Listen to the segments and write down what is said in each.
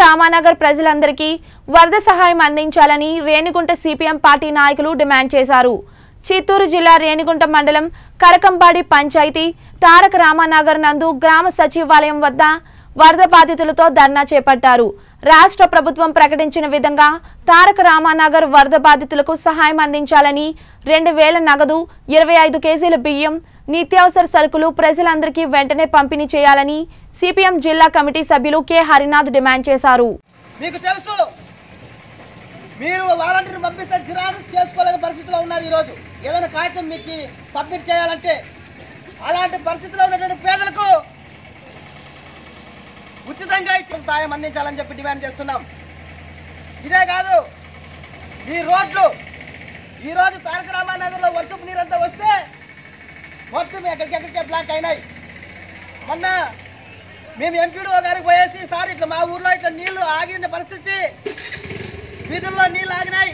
రామానగర్ ప్రజలందరికీ వరద సహాయం అందించాలని రేణిగుంట సిపిఎం పార్టీ నాయకులు డిమాండ్ చేశారు చిత్తూరు జిల్లా రేణిగుంట మండలం కరకంబాడి పంచాయతీ తారక రామానగర్ నందు గ్రామ సచివాలయం వద్ద వరద బాధితులతో ధర్నా చేపట్టారు రాష్ట్ర ప్రభుత్వం ప్రకటించిన విధంగా తారక రామానగర్ వరద బాధితులకు సహాయం అందించాలని రెండు వేల నగదు ఇరవై ఐదు కేజీల బియ్యం నిత్యావసర సరుకులు ప్రజలందరికీ వెంటనే పంపిణీ చేయాలని సిపిఎం జిల్లా కమిటీ సభ్యులు కె హరినాథ్ డిమాండ్ చేశారు మీకు తెలుసు మీరు వాలంటీర్ని పంపిస్తే జిరాక్స్ చేసుకోలేని పరిస్థితిలో ఉన్నారు ఈరోజు ఏదైనా కాగితం మీకు సబ్మిట్ చేయాలంటే అలాంటి పరిస్థితిలో ఉన్నటువంటి పేదలకు ఉచితంగా ఇచ్చిన సాయం అందించాలని చెప్పి డిమాండ్ చేస్తున్నాం ఇదే కాదు ఈ రోడ్లు ఈరోజు తారక రామానగర్లో వర్షపు నీరంతా వస్తే మొత్తం ఎక్కడికెక్కడికే బ్లాక్ అయినాయి మొన్న మేము ఎంపీడీఓ గారికి పోయేసి సార్ ఇట్లా మా ఊర్లో ఇట్లా నీళ్లు ఆగిన పరిస్థితి వీధుల్లో నీళ్లు ఆగినాయి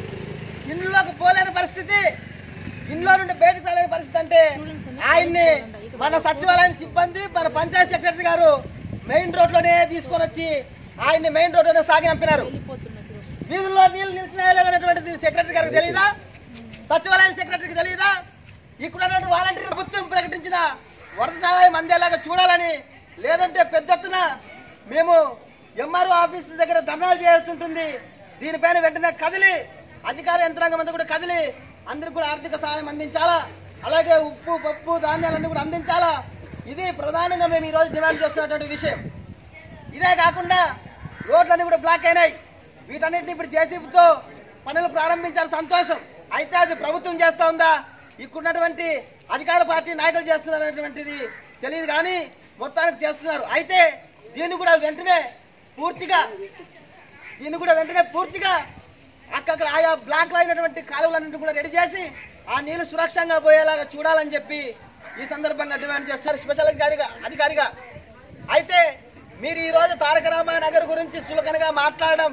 ఇండ్లోకి పోలేని పరిస్థితి ఇంట్లో నుండి బయటకు రాలేని పరిస్థితి అంటే ఆయన్ని మన సచివాలయం సిబ్బంది మన పంచాయత్ సెక్రటరీ గారు మెయిన్ రోడ్లోనే తీసుకొని వచ్చి ఆయన్ని మెయిన్ రోడ్లోనే సాగినంపినారు వీధుల్లో నీళ్లు నిలిచినాయా లేదనేటువంటిది సెక్రటరీ గారికి తెలియదా సచివాలయం సెక్రటరీకి తెలియదా ఇక్కడ ఉన్నటువంటి వాలంటీర్ ప్రభుత్వం ప్రకటించిన వరద సహాయం అందేలాగా చూడాలని లేదంటే పెద్ద ఎత్తున మేము ఎంఆర్ఓ ఆఫీస్ దగ్గర ధర్నాలు చేయాల్సి ఉంటుంది దీనిపైన వెంటనే కదిలి అధికార యంత్రాంగం అంతా కూడా కదిలి అందరికి కూడా ఆర్థిక సహాయం అందించాలా అలాగే ఉప్పు పప్పు ధాన్యాలన్నీ కూడా అందించాలా ఇది ప్రధానంగా మేము ఈరోజు డిమాండ్ చేస్తున్నటువంటి విషయం ఇదే కాకుండా రోడ్లన్నీ కూడా బ్లాక్ అయినాయి వీటన్నిటిని ఇప్పుడు జేసీబీతో పనులు ప్రారంభించాలి సంతోషం అయితే అది ప్రభుత్వం చేస్తా ఉందా ఇక్కడున్నటువంటి అధికార పార్టీ నాయకులు చేస్తున్నారు అనేటువంటిది తెలియదు కానీ మొత్తానికి చేస్తున్నారు అయితే దీన్ని కూడా వెంటనే పూర్తిగా దీన్ని కూడా వెంటనే పూర్తిగా అక్కడ ఆయా బ్లాక్ లో అయినటువంటి కాలువలన్నింటినీ కూడా రెడీ చేసి ఆ నీళ్లు సురక్షంగా పోయేలాగా చూడాలని చెప్పి ఈ సందర్భంగా డిమాండ్ చేస్తారు స్పెషల్ అధికారిగా అధికారిగా అయితే మీరు ఈ రోజు తారక రామానగర్ గురించి చులకనగా మాట్లాడడం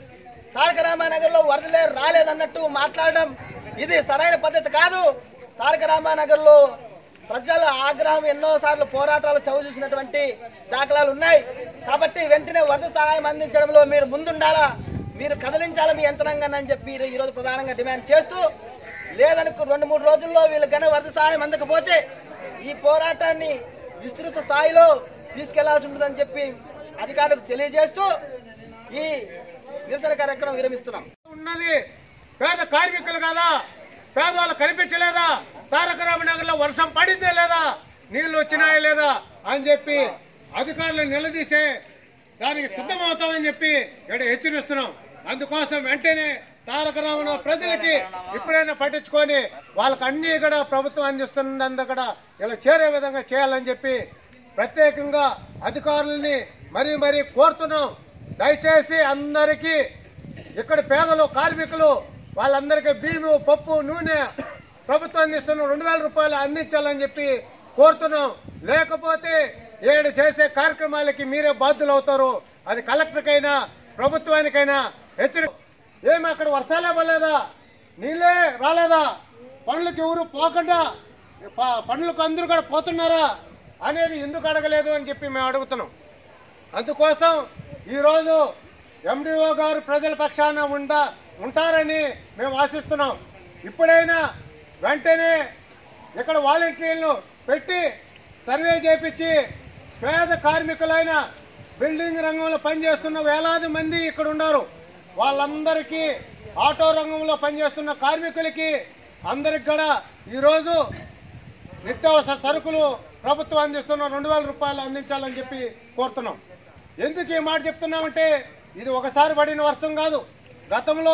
తారక రామానగర్ లో వరదలే రాలేదన్నట్టు మాట్లాడడం ఇది సరైన పద్ధతి కాదు తారక రామానగర్ లో ప్రజల ఆగ్రహం ఎన్నో సార్లు పోరాటాలు చవి చూసినటువంటి దాఖలాలు ఉన్నాయి కాబట్టి వెంటనే వరద సహాయం అందించడంలో మీరు ముందుండాలా మీరు కదిలించాలి మీ యంత్రాంగాన్ని అని చెప్పి ఈ రోజు ప్రధానంగా డిమాండ్ చేస్తూ లేదనుకో రెండు మూడు రోజుల్లో వీళ్ళు గన వరద సహాయం అందకపోతే ఈ పోరాటాన్ని విస్తృత స్థాయిలో తీసుకెళ్లాల్సి ఉంటుందని చెప్పి అధికారులకు తెలియజేస్తూ ఈ నిరసన కార్యక్రమం విరమిస్తున్నాం ఉన్నది పేద కార్మికులు కదా పేదవాళ్ళు కనిపించలేదా తారక రామనగర్ లో వర్షం పడిందే లేదా నీళ్లు వచ్చినాయా లేదా అని చెప్పి అధికారులు నిలదీసే దానికి సిద్ధమవుతామని చెప్పి ఇక్కడ హెచ్చరిస్తున్నాం అందుకోసం వెంటనే తారక రామన ప్రజలకి ఇప్పుడైనా పట్టించుకొని వాళ్ళకి అన్ని కూడా ప్రభుత్వం అందిస్తున్నందు కూడా ఇలా చేరే విధంగా చేయాలని చెప్పి ప్రత్యేకంగా అధికారుల్ని మరీ మరీ కోరుతున్నాం దయచేసి అందరికీ ఇక్కడ పేదలు కార్మికులు వాళ్ళందరికీ బియ్యము పప్పు నూనె ప్రభుత్వం అందిస్తున్న రెండు వేల రూపాయలు అందించాలని చెప్పి కోరుతున్నాం లేకపోతే ఏడు చేసే కార్యక్రమాలకి మీరే బాధ్యులు అవుతారు అది కలెక్టర్కైనా ప్రభుత్వానికైనా హెచ్చరిక ఏమి అక్కడ వర్షాలే పడలేదా నీళ్ళే రాలేదా పనులకు ఎవరు పోకుండా ప- పనులకు అందరూ కూడా పోతున్నారా అనేది ఎందుకు అడగలేదు అని చెప్పి మేము అడుగుతున్నాం అందుకోసం ఈరోజు ఎండిఓ గారు ప్రజల పక్షాన ఉండ ఉంటారని మేము ఆశిస్తున్నాం ఇప్పుడైనా వెంటనే ఇక్కడ వాలంటీర్లను పెట్టి సర్వే చేపించి పేద కార్మికులైన బిల్డింగ్ రంగంలో పనిచేస్తున్న వేలాది మంది ఇక్కడ ఉన్నారు వాళ్ళందరికీ ఆటో రంగంలో పనిచేస్తున్న కార్మికులకి అందరికి కూడా ఈరోజు నిత్యావసర సరుకులు ప్రభుత్వం అందిస్తున్న రెండు వేల రూపాయలు అందించాలని చెప్పి కోరుతున్నాం ఎందుకు ఈ మాట చెప్తున్నామంటే ఇది ఒకసారి పడిన వర్షం కాదు గతంలో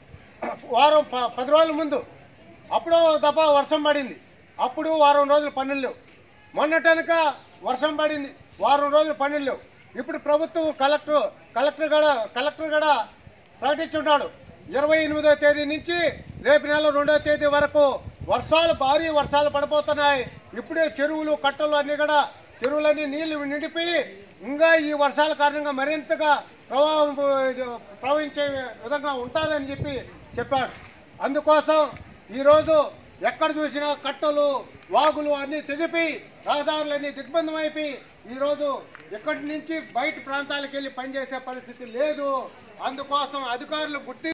వారం ప- పది రోజుల ముందు అప్పుడు దఫా వర్షం పడింది అప్పుడు వారం రోజులు పనులు లేవు మొన్నటనక వర్షం పడింది వారం రోజులు పనులు లేవు ఇప్పుడు ప్రభుత్వం కలెక్టర్ కలెక్టర్ కూడా కలెక్టర్ కూడా ప్రకటించున్నాడు ఇరవై ఎనిమిదో తేదీ నుంచి రేపు నెల రెండో తేదీ వరకు వర్షాలు భారీ వర్షాలు పడిపోతున్నాయి ఇప్పుడే చెరువులు కట్టలు అన్ని కూడా చెరువులన్నీ నీళ్లు నిండిపోయి ఇంకా ఈ వర్షాల కారణంగా మరింతగా ప్రవాహం ప్రవహించే విధంగా ఉంటుందని చెప్పి చెప్పాడు అందుకోసం ఈరోజు ఎక్కడ చూసినా కట్టలు వాగులు అన్ని తెగిపోయి రహదారులన్నీ దిగ్బంధం అయిపోయి ఈరోజు ఇక్కడి నుంచి బయట ప్రాంతాలకు వెళ్ళి పనిచేసే పరిస్థితి లేదు అందుకోసం అధికారులు గుర్తి